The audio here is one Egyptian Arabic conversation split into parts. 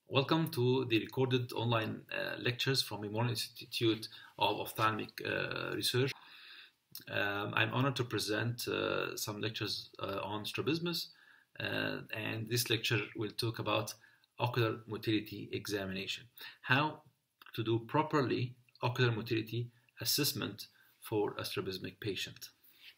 Welcome to the recorded online uh, lectures from Memorial Institute of Ophthalmic uh, Research. Um, I'm honored to present uh, some lectures uh, on strabismus, uh, and this lecture will talk about ocular motility examination. How to do properly ocular motility assessment for a strabismic patient.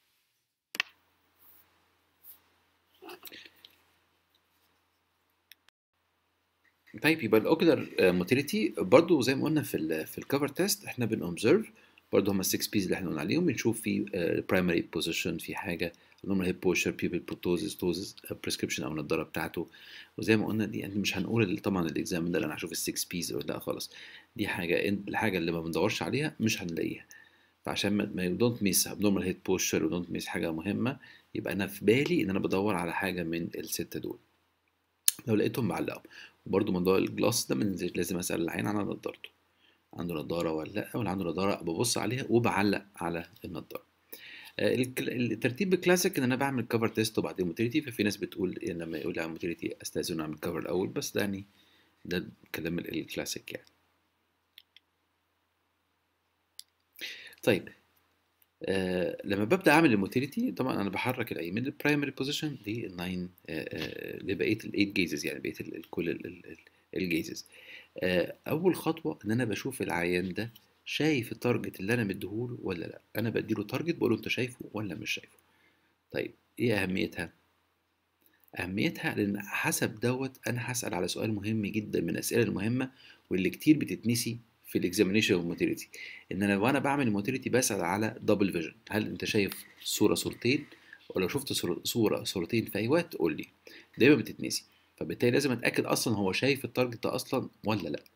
طيب يبقى الاوكلر موتيليتي برضو زي ما قلنا في ال في الكفر تيست احنا بنوبزرف برضو هم السكس بيز اللي احنا قلنا عليهم بنشوف في برايمري بوزيشن في حاجه نورمال هيب بوشر بيبل بروتوزيس توزيس بريسكريبشن او النضاره بتاعته وزي ما قلنا دي يعني مش هنقول طبعا الاكزام ده اللي انا هشوف السكس بيز لا خالص دي حاجه الحاجه اللي ما بندورش عليها مش هنلاقيها فعشان ما دونت ميس نورمال هيد بوشر ودونت ميس حاجه مهمه يبقى انا في بالي ان انا بدور على حاجه من السته دول لو لقيتهم بعلقهم وبرده موضوع الجلاس ده من لازم اسال العين عن نضارته عنده نضاره ولا لا ولا عنده نضاره ببص عليها وبعلق على النضاره الترتيب الكلاسيك ان انا بعمل كفر تيست وبعدين موتيليتي ففي ناس بتقول إن لما يقول لي على موتيليتي استاذن اعمل كفر الاول بس ده يعني ده الكلام الكلاسيك يعني طيب آه لما ببدا اعمل الموتيليتي طبعا انا بحرك العين من البرايمري بوزيشن للناين آه لبقيه الايت جيزز يعني بقيه كل الجيزز آه اول خطوه ان انا بشوف العيان ده شايف التارجت اللي انا مديهوله ولا لا انا بديله تارجت بقول له انت شايفه ولا مش شايفه طيب ايه اهميتها اهميتها لان حسب دوت انا هسال على سؤال مهم جدا من الاسئله المهمه واللي كتير بتتنسي في الاكزامينيشن اوف موتيليتي ان انا وانا بعمل الموتيليتي بسال على دبل فيجن هل انت شايف صوره صورتين ولو شفت صوره صورتين في اي وقت قول لي دايما بتتنسي فبالتالي لازم اتاكد اصلا هو شايف التارجت ده اصلا ولا لا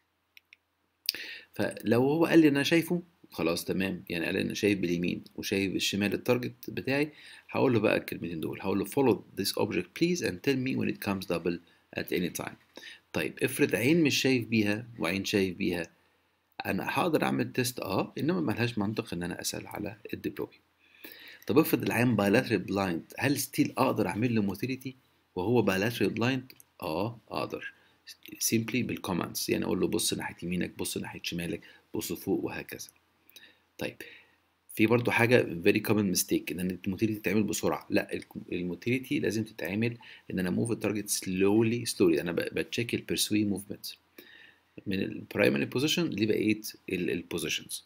فلو هو قال لي انا شايفه خلاص تمام يعني قال لي انا شايف باليمين وشايف بالشمال التارجت بتاعي هقول له بقى الكلمتين دول هقول له follow this object please and tell me when it comes double at any time طيب افرض عين مش شايف بيها وعين شايف بيها انا هقدر اعمل تيست اه انما ملهاش منطق ان انا اسال على الدبلومي طب افرض العين بايلاترال بلايند هل ستيل اقدر اعمل له موتيليتي وهو بايلاترال بلايند اه اقدر سيمبلي بالكوماندز يعني اقول له بص ناحيه يمينك بص ناحيه شمالك بص فوق وهكذا طيب في برضو حاجه فيري كومن ميستيك ان الموتيليتي تتعمل بسرعه لا الموتيليتي لازم تتعمل ان انا موف التارجت سلولي سلولي انا بتشيك البيرسوي موفمنت من البرايمري بوزيشن لبقيه البوزيشنز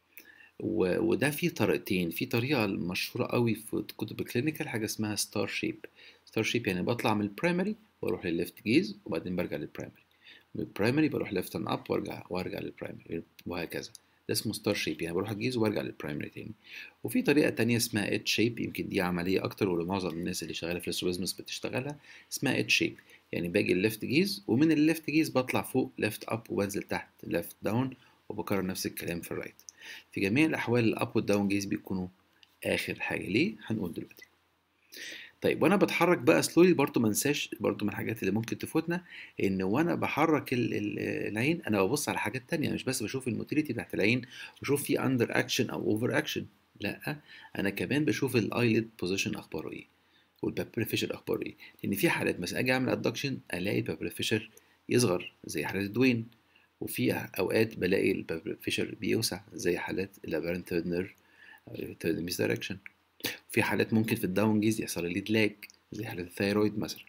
وده في طريقتين في طريقه مشهوره قوي في كتب الكلينيكال حاجه اسمها ستار شيب ستار شيب يعني بطلع من البرايمري واروح للليفت جيز وبعدين برجع للبرايمري من البرايمري بروح ليفت ان اب وارجع وارجع للبرايمري وهكذا ده اسمه ستار شيب يعني بروح الجيز وارجع للبرايمري تاني وفي طريقه تانية اسمها ات شيب يمكن دي عمليه اكتر ولمعظم الناس اللي شغاله في السوبيزمس بتشتغلها اسمها ات شيب يعني باجي الليفت جيز ومن الليفت جيز بطلع فوق ليفت اب وبنزل تحت ليفت داون وبكرر نفس الكلام في الرايت في جميع الاحوال الاب والداون جيز بيكونوا اخر حاجه ليه هنقول دلوقتي طيب وانا بتحرك بقى سلولي برضو ما انساش برضو من الحاجات اللي ممكن تفوتنا ان وانا بحرك ال ال العين انا ببص على حاجات تانية مش بس بشوف الموتيليتي بتاعت العين واشوف في اندر اكشن او اوفر اكشن لا انا كمان بشوف الايلid بوزيشن اخباره ايه والبابيلر فيشر اخباره ايه لان في حالات مثلا اجي اعمل ادكشن الاقي البابيلر فيشر يصغر زي حالات دوين وفي اوقات بلاقي البابيلر فيشر بيوسع زي حالات الابرنت تيرنر ميس دايركشن في حالات ممكن في الداون جيز يحصل لي دلاج زي حالات الثايرويد مثلا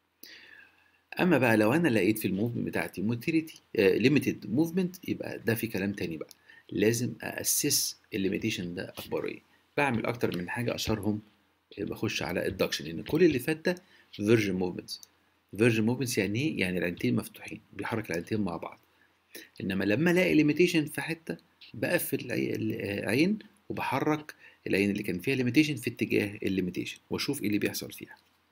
اما بقى لو انا لقيت في الموفمنت بتاعتي موتيليتي ليميتد موفمنت يبقى ده في كلام تاني بقى لازم اسس الليميتيشن ده اخباره ايه بعمل اكتر من حاجه اشهرهم بخش على الدكشن لان كل اللي فات ده فيرجن موفمنتس فيرجن موفمنتس يعني ايه يعني العينتين مفتوحين بيحرك العينتين مع بعض انما لما الاقي ليميتيشن في حته بقفل العين وبحرك العين اللي كان فيها ليميتيشن في اتجاه الليميتيشن واشوف ايه اللي بيحصل فيها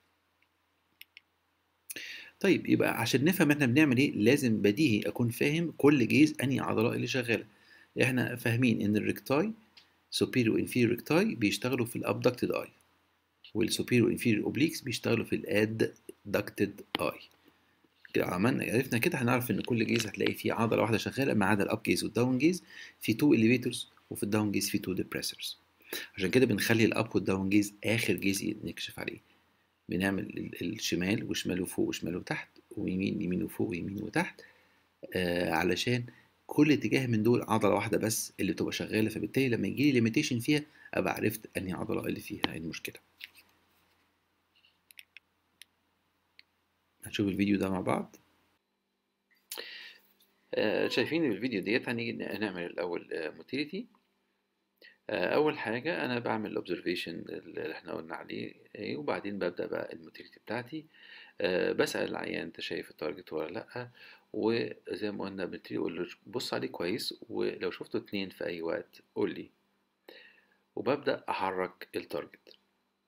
طيب يبقى عشان نفهم احنا بنعمل ايه لازم بديهي اكون فاهم كل جيز انهي عضلات اللي شغاله احنا فاهمين ان الريكتاي superior وانفيريور ريكتاي بيشتغلوا في الابدكتد اي والسوبيريور وانفيريور اوبليكس بيشتغلوا في الاد دكتد اي عملنا عرفنا كده هنعرف ان كل جيز هتلاقي فيه عضله واحده شغاله ما عدا الاب جيز والداون جيز في تو اليفيتورز وفي الداون جيز في تو ديبريسرز عشان كده بنخلي الاب والداون جيز اخر جيز نكشف عليه بنعمل الشمال وشماله فوق وشماله تحت ويمين يمين وفوق ويمين وتحت آه علشان كل اتجاه من دول عضله واحده بس اللي بتبقى شغاله فبالتالي لما يجي لي ليميتيشن فيها ابقى عرفت انهي عضله اللي فيها المشكله هنشوف الفيديو ده مع بعض آه شايفين الفيديو ديت هنيجي نعمل الاول موتيليتي آه اول حاجه انا بعمل الاوبزرفيشن اللي احنا قلنا عليه إيه وبعدين ببدا بقى الموتيليتي بتاعتي أه بسال العيان انت شايف التارجت ولا لا وزي ما قلنا بنبتدي اقول له بص عليه كويس ولو شفته اتنين في اي وقت قول لي وببدا احرك التارجت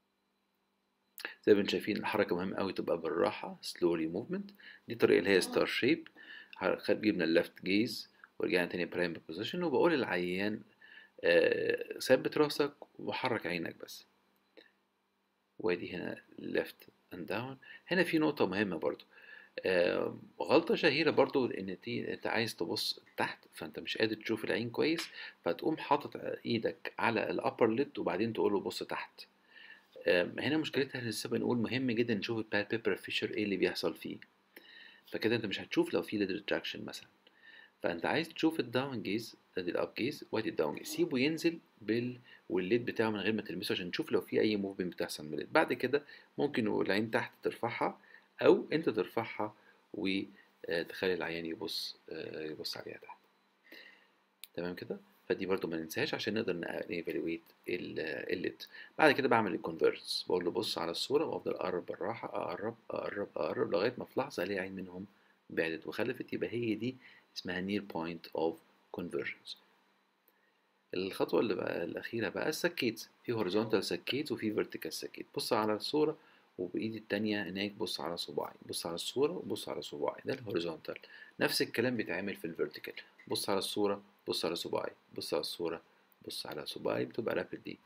زي ما انتم شايفين الحركه مهم قوي تبقى بالراحه سلولي موفمنت دي الطريقه اللي هي ستار شيب جبنا الليفت جيز ورجعنا تاني برايم بوزيشن وبقول للعيان آه ثبت راسك وحرك عينك بس وادي هنا left and down هنا في نقطة مهمة برضو آه غلطة شهيرة برضو ان انت عايز تبص تحت فانت مش قادر تشوف العين كويس فتقوم حاطط ايدك على الابر ليد وبعدين تقول له بص تحت آه هنا مشكلتها لسه بنقول مهم جدا نشوف البالبيبر فيشر ايه اللي بيحصل فيه فكده انت مش هتشوف لو في ليد ريتراكشن مثلا فانت عايز تشوف الداون جيز ادي الاب جيز وادي الداون جيز سيبه ينزل بال والليد بتاعه من غير ما تلمسه عشان تشوف لو في اي موفمنت بتحصل من الليد بعد كده ممكن العين تحت ترفعها او انت ترفعها وتخلي العيان يبص يبص عليها تحت تمام كده فدي برضو ما ننساهاش عشان نقدر نيفالويت الليد بعد كده بعمل الكونفرجنس بقول له بص على الصوره وافضل اقرب بالراحه اقرب اقرب اقرب لغايه ما في لحظه الاقي عين منهم بعدت وخلفت يبقى هي دي اسمها near point of convergence الخطوة اللي بقى الأخيرة بقى السكيت في horizontal سكيت وفي vertical سكيت بص على الصورة وبإيدي التانية هناك بص على صباعي بص على الصورة وبص على صباعي ده الهوريزونتال نفس الكلام بيتعمل في الفيرتيكال بص على الصورة بص على صباعي بص على الصورة بص على صباعي بتبقى رابid دي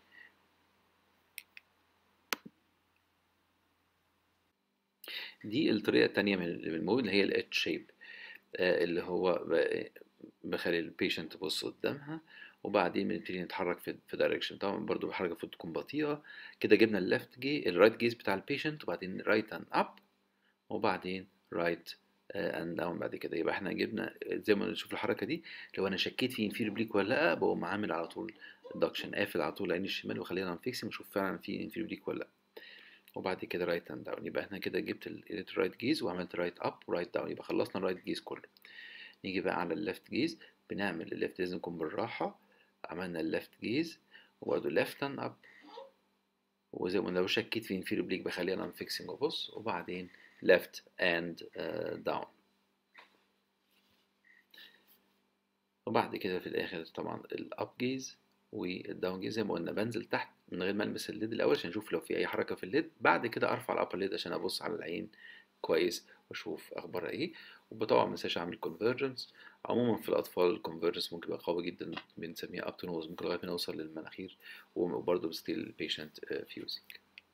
دي الطريقة التانية من المود اللي هي الاتش شيب اللي هو بخلي البيشنت تبص قدامها وبعدين بنبتدي نتحرك في في دايركشن طبعا برضو الحركه المفروض تكون بطيئه كده جبنا الليفت جي الرايت جيز بتاع البيشنت وبعدين رايت اند اب وبعدين رايت اند داون بعد كده يبقى احنا جبنا زي ما نشوف الحركه دي لو انا شكيت في انفير بليك ولا لا بقوم عامل على طول دكشن قافل على طول العين الشمال وخلينا نفيكسنج نشوف فعلا في انفير بليك ولا لا وبعد كده رايت اند داون يبقى احنا كده جبت الرايت جيز وعملت رايت اب ورايت داون يبقى خلصنا الرايت جيز كله نيجي بقى على الليفت جيز بنعمل الليفت لازم يكون بالراحة عملنا الليفت جيز وبرضه ليفت اند اب وزي ما لو شكيت في انفيريور بليك بخليها نون فيكسنج وبص وبعدين ليفت اند داون وبعد كده في الاخر طبعا الاب جيز والداون جيز زي ما قلنا بنزل تحت من غير ما المس الليد الاول عشان اشوف لو في اي حركه في الليد بعد كده ارفع الابر ليد عشان ابص على العين كويس واشوف اخبارها ايه وطبعا ما انساش اعمل كونفرجنس عموما في الاطفال الكونفرجنس ممكن يبقى قوي جدا بنسميها اب تو نوز ممكن لغايه ما نوصل للمناخير وبرضه بستيل البيشنت فيوزنج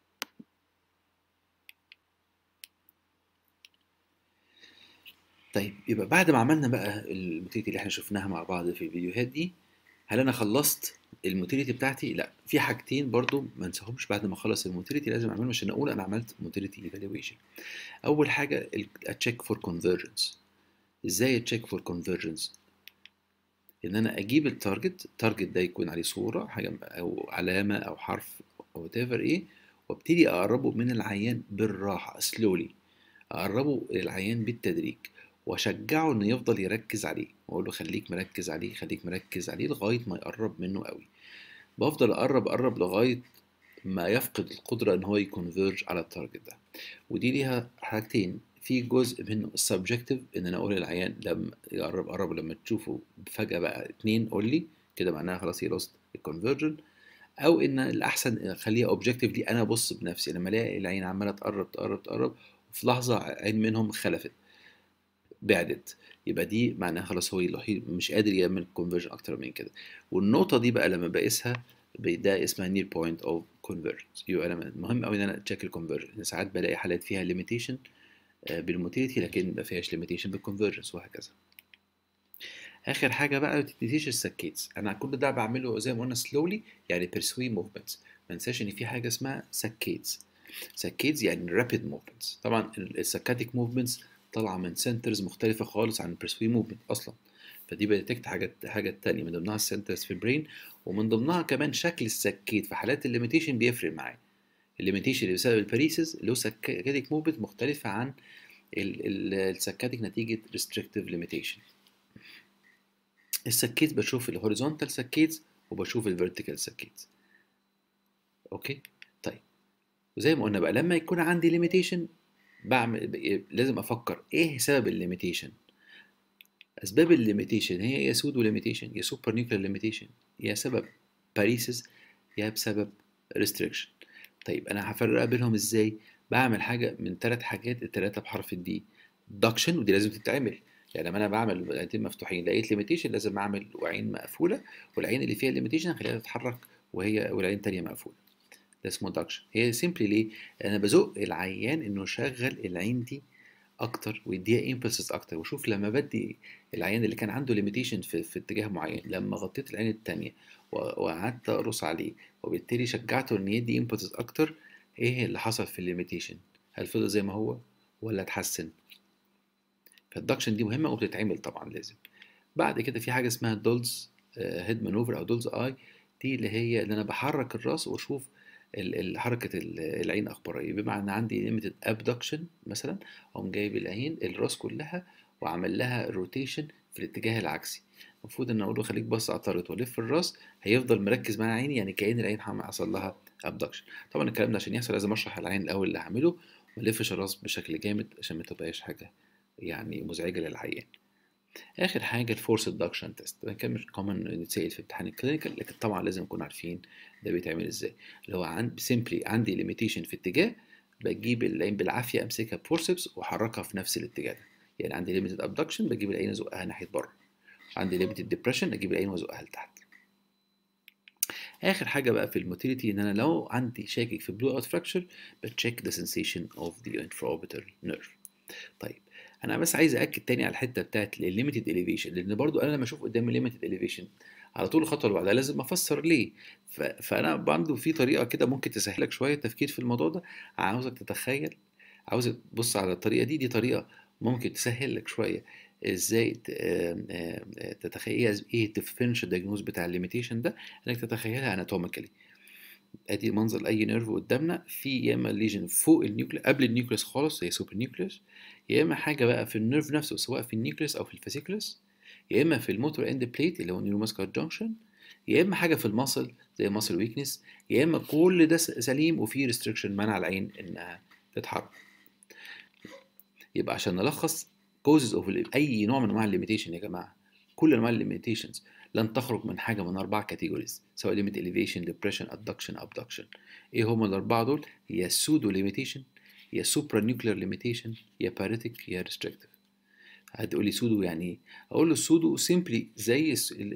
طيب يبقى بعد ما عملنا بقى الموتيليتي اللي احنا شفناها مع بعض في الفيديوهات دي هل انا خلصت الموتيليتي بتاعتي لا في حاجتين برضو ما انساهمش بعد ما اخلص الموتيليتي لازم اعملهم عشان اقول انا عملت موتيليتي ايفالويشن اول حاجه اتشيك فور كونفرجنس ازاي اتشيك فور كونفرجنس ان انا اجيب التارجت التارجت ده يكون عليه صوره حاجه او علامه او حرف او تيفر ايه وابتدي اقربه من العيان بالراحه سلولي اقربه للعيان بالتدريج واشجعه انه يفضل يركز عليه واقول له خليك مركز عليه خليك مركز عليه لغايه ما يقرب منه قوي بفضل اقرب اقرب لغايه ما يفقد القدره ان هو يكونفيرج على التارجت ده ودي ليها حاجتين في جزء منه السبجكتيف ان انا اقول للعيان لما يقرب قرب لما تشوفه فجاه بقى اتنين قول لي كده معناها خلاص هي لوست الكونفرجن او ان الاحسن اخليها اوبجكتيفلي انا ابص بنفسي لما الاقي العين عماله تقرب تقرب تقرب وفي لحظه عين منهم خلفت بعدت يبقى دي معناها خلاص هو الوحيد مش قادر يعمل كونفرجن اكتر من كده والنقطه دي بقى لما بقيسها ده اسمها نير بوينت اوف كونفرجنس يبقى انا مهم قوي ان انا اتشيك الكونفرجن ساعات بلاقي حالات فيها ليميتيشن بالموتيليتي لكن ما فيهاش ليميتيشن بالكونفرجنس وهكذا اخر حاجه بقى ما تنسيش السكيتس انا كل ده بعمله زي ما قلنا سلولي يعني بيرسوي موفمنتس ما ننساش ان في حاجه اسمها سكيتس سكيتس يعني رابيد موفمنتس طبعا السكاتيك موفمنتس طالعه من سنترز مختلفه خالص عن البرسوي موفمنت اصلا فدي بتكت حاجات حاجه تانية من ضمنها السنترز في البرين ومن ضمنها كمان شكل السكيت في حالات الليميتيشن بيفرق معايا الليميتيشن اللي بسبب الباريسز اللي هو سكاتيك موفمنت مختلفه عن السكاتيك نتيجه ريستريكتيف ليميتيشن السكيت بشوف الهوريزونتال سكيتس وبشوف الفيرتيكال سكيتس اوكي طيب وزي ما قلنا بقى لما يكون عندي ليميتيشن بعمل لازم افكر ايه سبب الليميتيشن اسباب الليميتيشن هي يا سودو ليميتيشن يا سوبر نيوكلير ليميتيشن يا سبب باريسز يا بسبب ريستريكشن طيب انا هفرق بينهم ازاي بعمل حاجه من ثلاث حاجات الثلاثه بحرف الدي دكشن ودي لازم تتعمل يعني لما انا بعمل عينتين مفتوحين لقيت ليميتيشن لازم اعمل عين مقفوله والعين اللي فيها ليميتيشن اخليها تتحرك وهي والعين التانية مقفوله ده اسمه دكشن هي سيمبلي ليه انا بزق العيان انه يشغل العين دي اكتر ويديها امبلسز اكتر وشوف لما بدي العيان اللي كان عنده ليميتيشن في, في اتجاه معين لما غطيت العين التانية وقعدت اقرص عليه وبالتالي شجعته ان يدي امبلسز اكتر ايه اللي حصل في الليميتيشن هل فضل زي ما هو ولا اتحسن فالدكشن دي مهمه وبتتعمل طبعا لازم بعد كده في حاجه اسمها دولز هيد مانوفر او دولز اي دي اللي هي ان انا بحرك الراس واشوف حركه العين اخبارها ايه بمعنى ان عندي ليميتد ابدكشن مثلا اقوم جايب العين الراس كلها وعمل لها روتيشن في الاتجاه العكسي المفروض ان اقول له خليك بص على الطريق والف الراس هيفضل مركز مع عيني يعني كأن العين حصل لها ابدكشن طبعا الكلام ده عشان يحصل لازم اشرح العين الاول اللي هعمله ما الفش الراس بشكل جامد عشان ما تبقاش حاجه يعني مزعجه للعيان اخر حاجه الفورس ادكشن تيست ده كان مش كومن نتسال في امتحان الكلينيكال لكن طبعا لازم نكون عارفين ده بيتعمل ازاي اللي هو عند سيمبلي عندي ليميتيشن في اتجاه بجيب العين بالعافيه امسكها بفورسبس واحركها في نفس الاتجاه ده يعني عندي ليميتد ابدكشن بجيب العين ازقها ناحيه بره عندي ليميتد ديبريشن اجيب العين وازقها لتحت اخر حاجه بقى في الموتيليتي ان انا لو عندي شاكك في بلو اوت فراكشر بتشيك ذا سنسيشن اوف ذا انفراوربيتال نيرف طيب انا بس عايز اكد تاني على الحته بتاعت الليميتد اليفيشن لان برضو انا لما اشوف قدامي ليميتد اليفيشن على طول الخطوه اللي بعدها لازم افسر ليه ف... فانا برضو في طريقه كده ممكن تسهلك شويه التفكير في الموضوع ده عاوزك تتخيل عاوزك تبص على الطريقه دي دي طريقه ممكن تسهل لك شويه ازاي تتخيل ايه الديفرنشال دايجنوز بتاع الليميتيشن ده انك تتخيلها اناتوميكالي ادي منظر اي نيرف قدامنا في يا اما ليجن فوق النيوكليس قبل النيوكليس خالص زي سوبر نيوكليس يا اما حاجه بقى في النيرف نفسه سواء في النيوكليس او في الفاسيكولس يا اما في الموتور اند بليت اللي هو النيوروماسكولار جانكشن يا اما حاجه في الماسل زي ماسل ويكنس يا اما كل ده سليم وفي ريستريكشن منع العين انها تتحرك يبقى عشان نلخص كوزز اوف اي نوع من انواع الليميتيشن يا جماعه كل انواع الليميتيشنز لن تخرج من حاجه من اربع كاتيجوريز سواء ليميت اليفيشن ديبريشن ادكشن ابدكشن ايه هم الاربعه دول يا سودو ليميتيشن يا سوبرا نيوكلير ليميتيشن يا باريتيك يا ريستريكتيف هتقول لي سودو يعني ايه اقول له السودو سيمبلي زي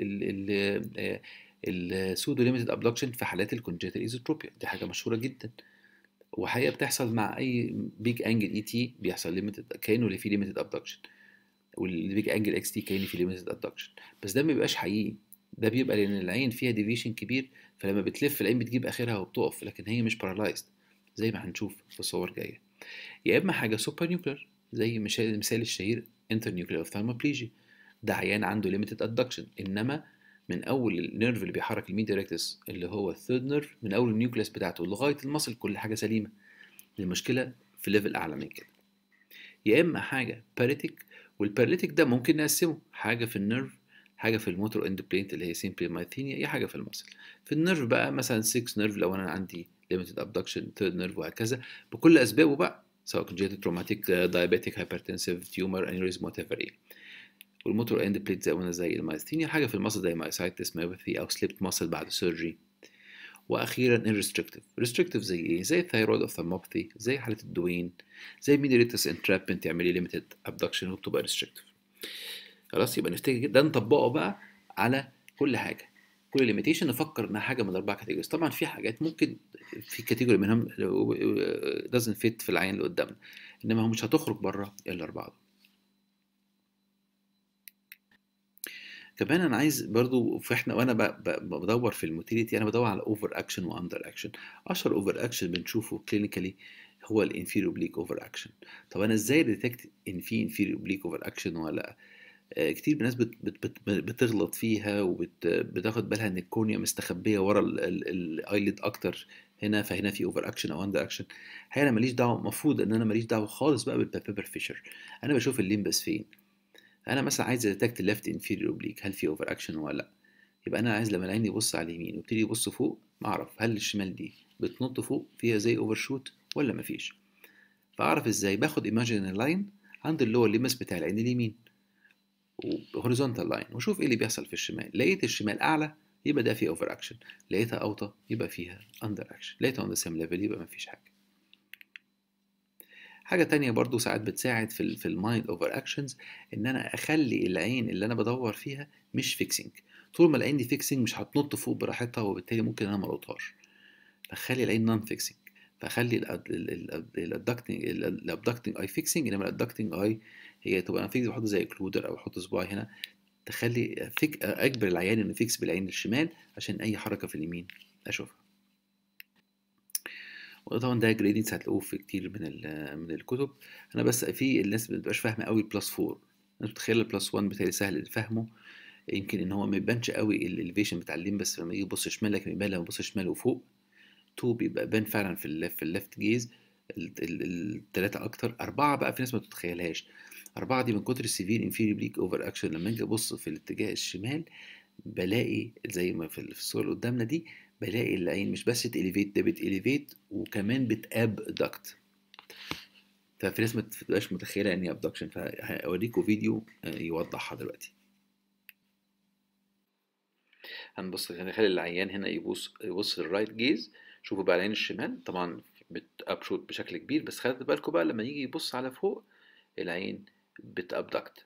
السودو ليميتد ابدكشن في حالات الكونجيتال ايزوتروبيا دي حاجه مشهوره جدا وحقيقه بتحصل مع اي بيج انجل اي تي بيحصل ليميتد كانه اللي فيه ليميتد ابدكشن والبيج انجل اكس تي كانه فيه ليميتد ابدكشن بس ده ما بيبقاش حقيقي ده بيبقى لان العين فيها ديفيشن كبير فلما بتلف العين بتجيب اخرها وبتقف لكن هي مش بارالايزد زي ما هنشوف في الصور جايه يا اما حاجه سوبر نيوكلير زي المثال الشهير انتر نيوكلير اوفثالموبليجيا ده عيان عنده ليميتد ادكشن انما من اول النيرف اللي بيحرك الميديا ريكتس اللي هو الثيرد نيرف من اول النيوكليس بتاعته لغايه المصل كل حاجه سليمه المشكله في ليفل اعلى من كده يا اما حاجه باريتيك والباراليتيك ده ممكن نقسمه حاجه في النيرف حاجه في الموتور اند بلينت اللي هي سيمبلي مايثينيا اي حاجه في المصل في النيرف بقى مثلا 6 نيرف لو انا عندي ليميتد ابدكشن ثيرد نيرف وهكذا بكل اسبابه بقى سواء كونجيتال تروماتيك دايابيتيك هايبرتنسيف تيومر انيوريزم وات ايفر ايه والموتور اند بليت زي قلنا زي المايثينيا حاجه في المصل زي مايسايتس مايوباثي او سليبت ماسل بعد سيرجري واخيرا الريستريكتيف ريستريكتيف زي ايه زي الثايرويد اوفثالموباثي زي حاله الدوين زي ميديريتس انترابمنت تعملي ليميتد ابدكشن وبتبقى ريستريكتيف خلاص يبقى نفتكر ده نطبقه بقى على كل حاجه كل ليميتيشن نفكر انها حاجه من الاربع كاتيجوريز طبعا في حاجات ممكن في كاتيجوري منهم doesn't fit في العين اللي قدامنا انما هو مش هتخرج بره الاربعه دول كمان انا عايز برضو فاحنا وانا بدور في الموتيليتي انا بدور على اوفر اكشن واندر اكشن اشهر اوفر اكشن بنشوفه كلينيكالي هو الانفيريور اوبليك اوفر اكشن طب انا ازاي ديتكت ان في انفيريور اوبليك اوفر اكشن ولا لا آه، كتير من الناس بت بت بت بتغلط فيها وبتاخد بالها ان الكورنيا مستخبيه ورا الايلid اكتر هنا فهنا في اوفر اكشن او اندر اكشن الحقيقه انا ماليش دعوه المفروض ان انا ماليش دعوه خالص بقى بالبابيبر فيشر انا بشوف الليمبس فين انا مثلا عايز اديتكت الليفت انفيريور اوبليك هل في اوفر اكشن ولا لا يبقى انا عايز لما العين يبص على اليمين ويبتدي يبص فوق اعرف هل الشمال دي بتنط فوق فيها زي اوفر شوت ولا مفيش فاعرف ازاي باخد ايماجينري لاين عند اللور ليمس بتاع العين اليمين وهوريزونتال لاين واشوف ايه اللي بيحصل في الشمال لقيت الشمال اعلى يبقى ده فيه اوفر اكشن لقيتها اوطى يبقى فيها اندر اكشن لقيتها اون ذا سيم ليفل يبقى مفيش حاجه حاجة تانية برضو ساعات بتساعد في ال في المايند اوفر اكشنز ان انا اخلي العين اللي انا بدور فيها مش فيكسنج طول ما العين دي فيكسنج مش هتنط فوق براحتها وبالتالي ممكن انا ما القطهاش فخلي العين نون فيكسنج فخلي الابدكتنج الابدكتنج اي فيكسنج انما الابدكتنج اي هي تبقى انا فيكس بحط زي كلودر او احط صباعي هنا تخلي فيك اجبر العيان انه فيكس بالعين الشمال عشان اي حركه في اليمين اشوفها وطبعا ده جريدينتس هتلاقوه في كتير من من الكتب انا بس في الناس ما بتبقاش فاهمه قوي البلس 4 الناس بتتخيل البلس 1 بتاعي سهل فهمه يمكن ان هو ما يبانش قوي الاليفيشن بتاع اللين بس لما يجي يبص شمال لكن يبان لما يبص شمال وفوق 2 بيبقى بان فعلا في الليفت في الليفت جيز الثلاثة أكتر أربعة بقى في ناس ما تتخيلهاش أربعة دي من كتر السيفير انفيري بليك أوفر أكشن لما أجي أبص في الاتجاه الشمال بلاقي زي ما في الصورة اللي قدامنا دي بلاقي العين مش بس تإليفيت ده بتإليفيت وكمان بتأب دكت ففي ناس ما تبقاش متخيلة إن هي أبدكشن فهوريكم فيديو يوضحها دلوقتي هنبص نخلي العيان هنا يبص يبص للرايت جيز شوفوا بقى العين الشمال طبعا بتابشوت بشكل كبير بس خلي بالكم بقى لما يجي يبص على فوق العين بتابدكت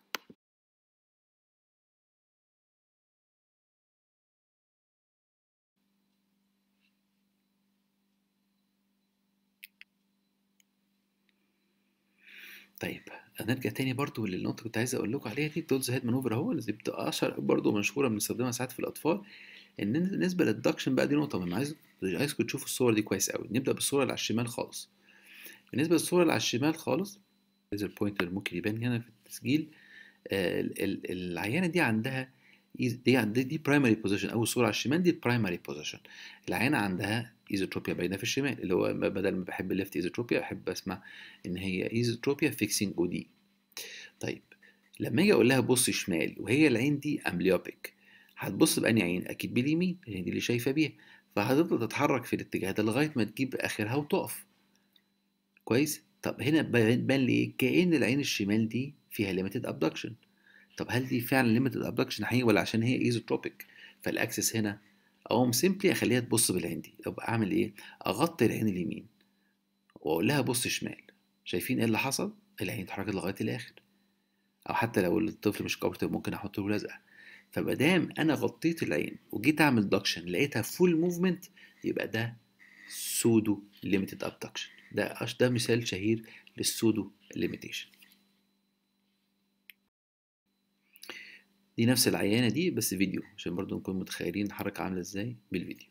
طيب هنرجع تاني برضو للنقطة اللي كنت عايز أقول لكم عليها دي الدولز هيد مانوفر أهو اللي بتبقى أشهر برضو مشهورة بنستخدمها ساعات في الأطفال إن بالنسبة للدكشن بقى دي نقطة مهمة عايز عايزكم تشوفوا الصور دي كويس قوي نبدأ بالصورة اللي على الشمال خالص بالنسبة للصورة اللي على الشمال خالص الليزر بوينتر ممكن يبان هنا في التسجيل آه العيانة دي عندها دي عندها دي برايمري بوزيشن أول صورة على الشمال دي برايمري بوزيشن العيانة عندها ايزوتروبيا باينه في الشمال اللي هو بدل ما بحب الليفت ايزوتروبيا احب اسمع ان هي ايزوتروبيا فيكسنج او دي طيب لما اجي اقول لها بص شمال وهي العين دي امليوبيك هتبص بأني عين اكيد باليمين هي دي اللي شايفه بيها فهتفضل تتحرك في الاتجاه ده لغايه ما تجيب اخرها وتقف كويس طب هنا بان لي كأن العين الشمال دي فيها ليميتد ابدكشن طب هل دي فعلا ليميتد ابدكشن حقيقي ولا عشان هي ايزوتروبيك فالاكسس هنا اقوم سيمبلي اخليها تبص بالعين دي طب اعمل ايه اغطي العين اليمين واقول لها بص شمال شايفين ايه اللي حصل العين اتحركت لغايه الاخر او حتى لو الطفل مش كوبرتيف ممكن احط له لزقه فمادام انا غطيت العين وجيت اعمل دكشن لقيتها فول موفمنت يبقى ده سودو ليميتد ابدكشن ده ده مثال شهير للسودو ليميتيشن دي نفس العيانة دي بس فيديو عشان برضو نكون متخيلين الحركة عاملة ازاي بالفيديو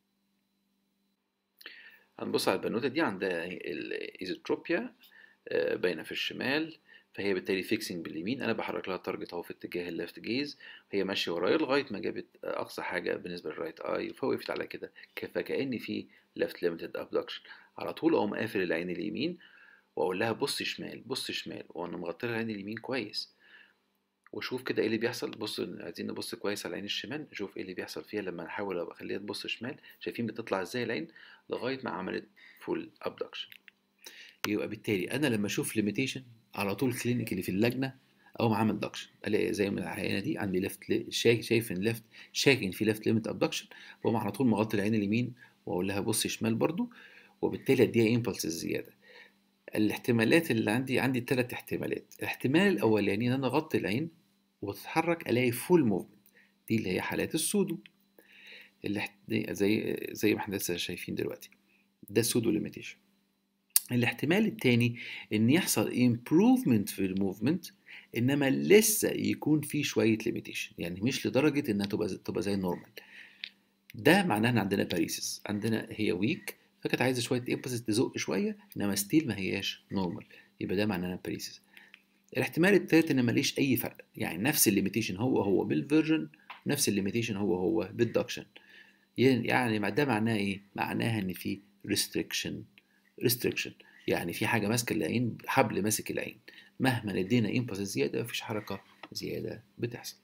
هنبص على البنوتة دي عندها الايزوتروبيا باينة في الشمال فهي بالتالي فيكسنج باليمين انا بحرك لها التارجت اهو في اتجاه الليفت جيز هي ماشيه ورايا لغايه ما جابت اقصى حاجه بالنسبه للرايت اي فوقفت على كده فكأن في ليفت ليميتد ابدكشن على طول اقوم قافل العين اليمين واقول لها بص شمال بص شمال وانا مغطي العين اليمين كويس وشوف كده ايه اللي بيحصل بص عايزين نبص كويس على العين الشمال نشوف ايه اللي بيحصل فيها لما نحاول اخليها تبص شمال شايفين بتطلع ازاي العين لغايه ما عملت فول ابدكشن يبقى بالتالي انا لما اشوف ليميتيشن على طول كلينيكالي في اللجنه اقوم عامل دكشن الاقي زي ما العينه دي عندي ليفت شايف شايف ان ليفت شاكين في ليفت ليميت ابدكشن واقوم على طول مغطي العين اليمين واقول لها بصي شمال برضو وبالتالي اديها امبلس زياده الاحتمالات اللي عندي عندي ثلاث احتمالات الاحتمال الاولاني ان انا اغطي العين وتتحرك الاقي فول موفمنت دي اللي هي حالات السودو اللي زي زي ما احنا لسه شايفين دلوقتي ده سودو ليميتيشن الاحتمال التاني ان يحصل improvement في الموفمنت انما لسه يكون في شويه ليميتيشن يعني مش لدرجه انها تبقى تبقى زي النورمال ده معناه ان عندنا باريسيس عندنا هي ويك فكانت عايزه شويه امباسس تزق شويه انما ستيل ما هياش نورمال يبقى ده معناه باريسيس الاحتمال الثالث ان ماليش اي فرق يعني نفس الليميتيشن هو هو بالفيرجن نفس الليميتيشن هو هو بالدكشن يعني ده معناه ايه معناها ان في restriction restriction يعني في حاجه ماسكه العين حبل ماسك العين مهما ادينا امباسس زياده مفيش حركه زياده بتحصل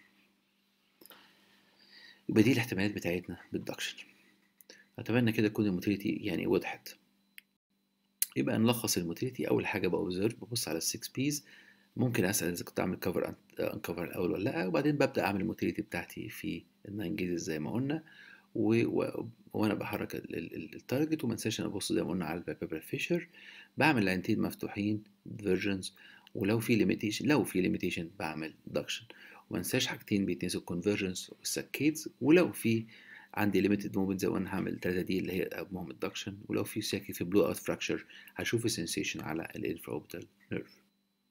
يبقى دي الاحتمالات بتاعتنا بالدكشن اتمنى كده تكون الموتيليتي يعني وضحت يبقى نلخص الموتيليتي اول حاجه باوبزرف ببص على السكس بيز ممكن اسال اذا كنت اعمل كفر انكفر الاول ولا لا وبعدين ببدا اعمل الموتيليتي بتاعتي في الناين جيزز زي ما قلنا و... و... وانا بحرك التارجت وما انساش انا ابص زي ما قلنا على البابر فيشر بعمل العينتين مفتوحين فيرجنز ولو في ليميتيشن لو في ليميتيشن بعمل دكشن وما انساش حاجتين بيتنسوا الكونفرجنس والسكيتس ولو في عندي ليميتد موفمنت زي ما انا هعمل 3 دي اللي هي ابهم الدكشن ولو في ساكن في بلو اوت فراكشر هشوف السنسيشن على الانفراوبتال نيرف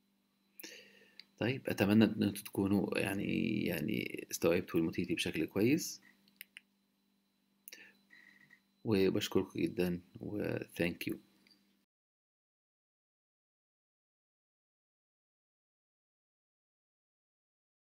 طيب اتمنى ان انتوا تكونوا يعني يعني استوعبتوا الموتيتي بشكل كويس وبشكركم جدا و thank you